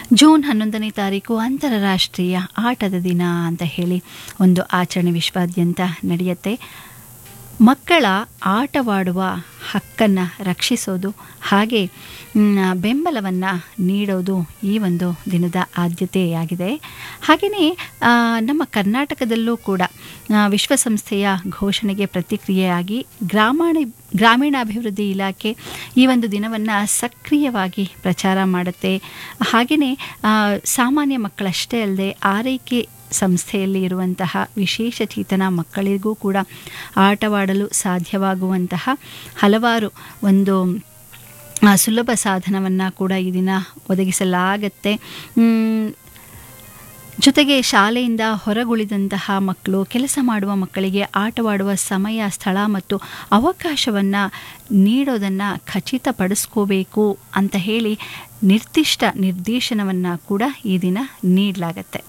June ಹನ್ನೊಂದನೇ ತಾರೀಕು ಅಂತಾರಾಷ್ಟ್ರೀಯ ಆಟದ ದಿನ ಅಂತ ಹೇಳಿ ಒಂದು ಆಚರಣೆ ವಿಶ್ವಾದ್ಯಂತ ನಡೆಯುತ್ತೆ ಮಕ್ಕಳ ಆಟವಾಡುವ ಹಕ್ಕನ್ನು ರಕ್ಷಿಸೋದು ಹಾಗೆ ಬೆಂಬಲವನ್ನು ನೀಡೋದು ಈ ಒಂದು ದಿನದ ಆದ್ಯತೆಯಾಗಿದೆ ಹಾಗೆಯೇ ನಮ್ಮ ಕರ್ನಾಟಕದಲ್ಲೂ ಕೂಡ ಆ, ವಿಶ್ವಸಂಸ್ಥೆಯ ಘೋಷಣೆಗೆ ಪ್ರತಿಕ್ರಿಯೆಯಾಗಿ ಗ್ರಾಮೀಣ ಗ್ರಾಮೀಣಾಭಿವೃದ್ಧಿ ಇಲಾಖೆ ಈ ಒಂದು ದಿನವನ್ನು ಸಕ್ರಿಯವಾಗಿ ಪ್ರಚಾರ ಮಾಡುತ್ತೆ ಹಾಗೆಯೇ ಸಾಮಾನ್ಯ ಮಕ್ಕಳಷ್ಟೇ ಅಲ್ಲದೆ ಆರೈಕೆ ಸಂಸ್ಥೆಯಲ್ಲಿ ಇರುವಂತಹ ವಿಶೇಷ ಚೇತನ ಮಕ್ಕಳಿಗೂ ಕೂಡ ಆಟವಾಡಲು ಸಾಧ್ಯವಾಗುವಂತಹ ಹಲವಾರು ಒಂದು ಆ, ಸುಲಭ ಸಾಧನವನ್ನು ಕೂಡ ಈ ದಿನ ಒದಗಿಸಲಾಗತ್ತೆ ಮ್, ಜೊತೆಗೆ ಶಾಲೆಯಿಂದ ಹೊರಗುಳಿದಂತಹ ಮಕ್ಕಳು ಕೆಲಸ ಮಾಡುವ ಮಕ್ಕಳಿಗೆ ಆಟವಾಡುವ ಸಮಯ ಸ್ಥಳ ಮತ್ತು ಅವಕಾಶವನ್ನು ನೀಡೋದನ್ನು ಖಚಿತಪಡಿಸ್ಕೋಬೇಕು ಅಂತ ಹೇಳಿ ನಿರ್ದಿಷ್ಟ ನಿರ್ದೇಶನವನ್ನು ಕೂಡ ಈ ದಿನ ನೀಡಲಾಗತ್ತೆ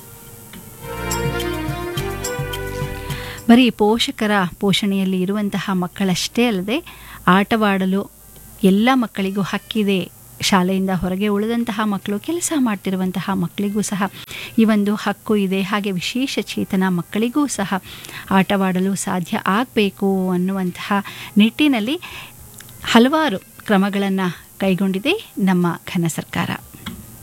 ಬರೀ ಪೋಷಕರ ಪೋಷಣೆಯಲ್ಲಿ ಇರುವಂತಹ ಮಕ್ಕಳಷ್ಟೇ ಅಲ್ಲದೆ ಆಟವಾಡಲು ಎಲ್ಲ ಮಕ್ಕಳಿಗೂ ಹಕ್ಕಿದೆ ಶಾಲೆಯಿಂದ ಹೊರಗೆ ಉಳಿದಂತಹ ಮಕ್ಕಳು ಕೆಲಸ ಮಾಡ್ತಿರುವಂತಹ ಮಕ್ಕಳಿಗೂ ಸಹ ಈ ಒಂದು ಹಕ್ಕು ಇದೆ ಹಾಗೆ ವಿಶೇಷ ಚೇತನ ಮಕ್ಕಳಿಗೂ ಸಹ ಆಟವಾಡಲು ಸಾಧ್ಯ ಆಗಬೇಕು ಅನ್ನುವಂತಹ ನಿಟ್ಟಿನಲ್ಲಿ ಹಲವಾರು ಕ್ರಮಗಳನ್ನು ಕೈಗೊಂಡಿದೆ ನಮ್ಮ ಘನ ಸರ್ಕಾರ